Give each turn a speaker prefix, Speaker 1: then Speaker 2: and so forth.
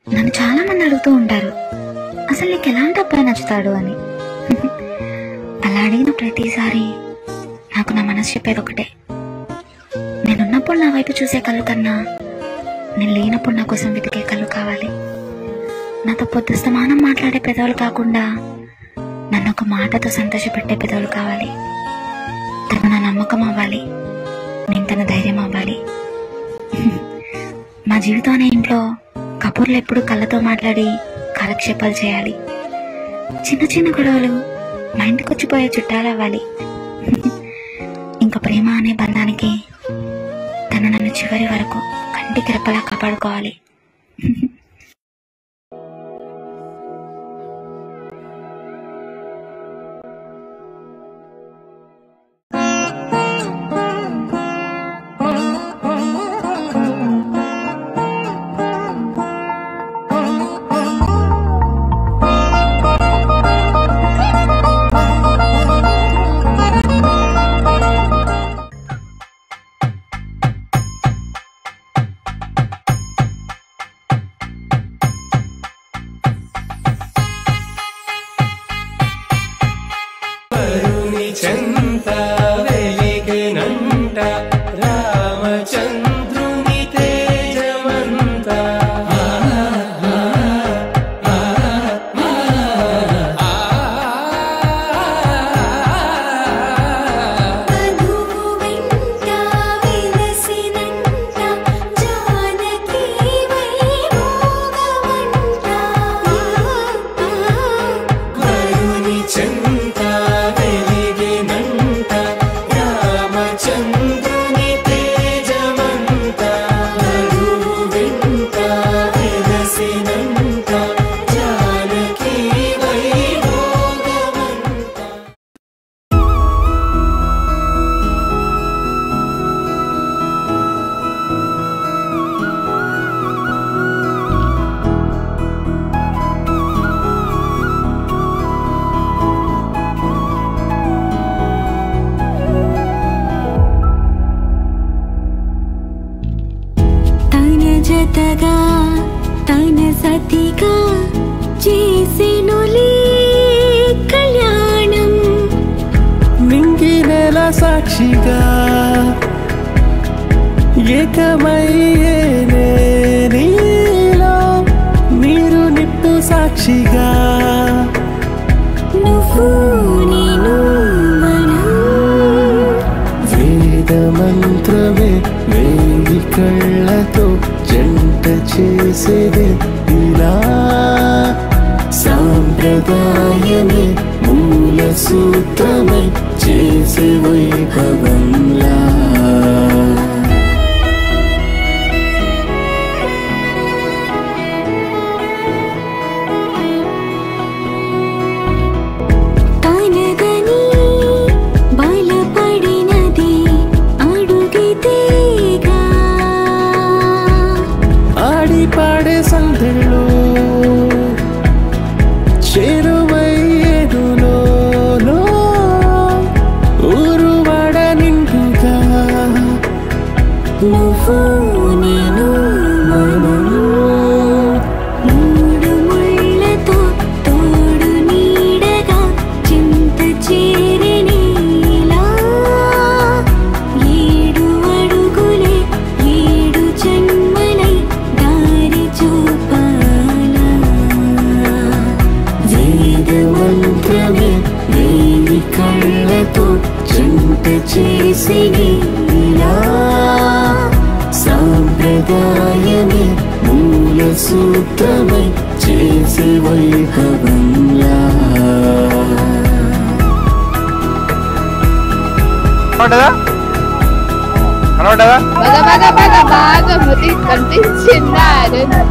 Speaker 1: నన్ను చాలా మంది అడుగుతూ ఉంటారు అసలు నీకు ఎలాంటి అబ్బాయి నచ్చుతాడు అని అలా అడిగిన ప్రతిసారి నాకు నా మనసు చెప్పేది ఒకటే నేనున్నప్పుడు నా వైపు చూసే కళ్ళు కన్నా నేను లేనప్పుడు నా కోసం వెతికే కళ్ళు కావాలి నాతో పొద్దుస్తమానం మాట్లాడే పెదవులు కాకుండా నన్ను ఒక మాటతో సంతోషపెట్టే పెదవులు కావాలి తను నా నమ్మకం అవ్వాలి నేను తన ధైర్యం అవ్వాలి మా జీవితం అనే ఇంట్లో కబుర్లు ఎప్పుడు కళ్ళతో మాట్లాడి కాలక్షేపాలు చేయాలి చిన్న చిన్న గొడవలు మా ఇంటికి వచ్చిపోయే చుట్టాలు అవ్వాలి ఇంకా ప్రేమ అనే బంధానికి తను నన్ను చివరి వరకు కంటికి రెప్పలా కాపాడుకోవాలి
Speaker 2: కరుణి చెంత వెలిగినంట రామచంద్రుని తేజమంత
Speaker 3: మధువు వెంట విలసినంట జానకి వైభోగమంట
Speaker 2: కరుణి చెంత వెలిగినంట రామచంద్రుని తేజమంత మధువు వెంట విలసినంత జానకి వైభోగమంత
Speaker 3: తన జతగా తన సతిగా చేసినులే కళ్యాణం
Speaker 2: మింగి నెల సాక్షిగా ఏకమయ్యేనే నీలో నీరు నిప్పు సాక్షిగా
Speaker 3: నువ్వు నేను మనం
Speaker 2: వేద మంత్రమే వేయి కళ్ళతో జంట చేసేదే ఇలా సాంప్రదాయమే మూల సూత్రమై చేసే వైభవంలా
Speaker 3: తనదని బలపడినది అడుగితేగా
Speaker 2: ఆడి పాడే సందడిలో చేరువయ్యేదులో ఊరు వాడ నిండుగా
Speaker 3: నువ్వు నేను మనం మూడు ముళ్ళతో తోడు నీడగా చింత చేరినీలా ఏడు అడుగులే ఏడు జన్మలై దారి చూపాలా
Speaker 2: వేద మంత్రమే వేయి కళ్ళతో జంట చేసి ఇలా సాంప్రదాయమే మూల సూత్రమై చేసే వైభవంలా
Speaker 4: కనబడ్డదా కనబడ్డదా
Speaker 5: బాగా బాగా బాగా బాగా మురి కనిపించిందా